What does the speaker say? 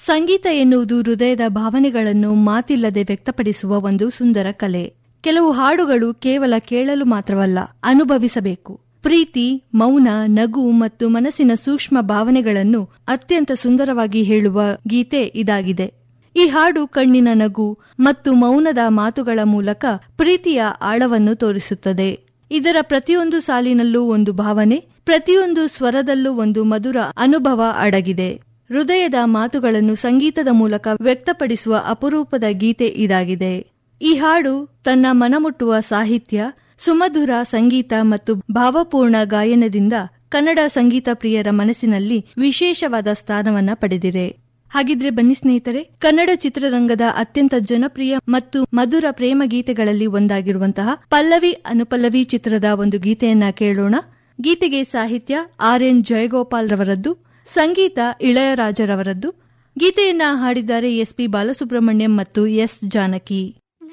ಸಂಗೀತ ಎನ್ನುವುದು ಹೃದಯದ ಭಾವನೆಗಳನ್ನು ಮಾತಿಲ್ಲದೆ ವ್ಯಕ್ತಪಡಿಸುವ ಒಂದು ಸುಂದರ ಕಲೆ ಕೆಲವು ಹಾಡುಗಳು ಕೇವಲ ಕೇಳಲು ಮಾತ್ರವಲ್ಲ ಅನುಭವಿಸಬೇಕು ಪ್ರೀತಿ ಮೌನ ನಗು ಮತ್ತು ಮನಸ್ಸಿನ ಸೂಕ್ಷ್ಮ ಭಾವನೆಗಳನ್ನು ಅತ್ಯಂತ ಸುಂದರವಾಗಿ ಹೇಳುವ ಗೀತೆ ಇದಾಗಿದೆ ಈ ಹಾಡು ಕಣ್ಣಿನ ನಗು ಮತ್ತು ಮೌನದ ಮಾತುಗಳ ಮೂಲಕ ಪ್ರೀತಿಯ ಆಳವನ್ನು ತೋರಿಸುತ್ತದೆ ಇದರ ಪ್ರತಿಯೊಂದು ಸಾಲಿನಲ್ಲೂ ಒಂದು ಭಾವನೆ ಪ್ರತಿಯೊಂದು ಸ್ವರದಲ್ಲೂ ಒಂದು ಮಧುರ ಅನುಭವ ಅಡಗಿದೆ ಹೃದಯದ ಮಾತುಗಳನ್ನು ಸಂಗೀತದ ಮೂಲಕ ವ್ಯಕ್ತಪಡಿಸುವ ಅಪರೂಪದ ಗೀತೆ ಇದಾಗಿದೆ ಈ ಹಾಡು ತನ್ನ ಮನಮುಟ್ಟುವ ಸಾಹಿತ್ಯ ಸುಮಧುರ ಸಂಗೀತ ಮತ್ತು ಭಾವಪೂರ್ಣ ಗಾಯನದಿಂದ ಕನ್ನಡ ಸಂಗೀತ ಪ್ರಿಯರ ಮನಸ್ಸಿನಲ್ಲಿ ವಿಶೇಷವಾದ ಸ್ಥಾನವನ್ನ ಪಡೆದಿದೆ ಹಾಗಿದ್ರೆ ಬನ್ನಿ ಸ್ನೇಹಿತರೆ ಕನ್ನಡ ಚಿತ್ರರಂಗದ ಅತ್ಯಂತ ಜನಪ್ರಿಯ ಮತ್ತು ಮಧುರ ಪ್ರೇಮ ಗೀತೆಗಳಲ್ಲಿ ಒಂದಾಗಿರುವಂತಹ ಪಲ್ಲವಿ ಅನುಪಲ್ಲವಿ ಚಿತ್ರದ ಒಂದು ಗೀತೆಯನ್ನ ಕೇಳೋಣ ಗೀತೆಗೆ ಸಾಹಿತ್ಯ ಆರ್ ಎನ್ ಜಯಗೋಪಾಲ್ ರವರದ್ದು ಸಂಗೀತ ಇಳಯರಾಜರವರದ್ದು ಗೀತೆಯನ್ನ ಹಾಡಿದ್ದಾರೆ ಎಸ್ ಪಿ ಬಾಲಸುಬ್ರಹ್ಮಣ್ಯಂ ಮತ್ತು ಎಸ್ ಜಾನಕಿ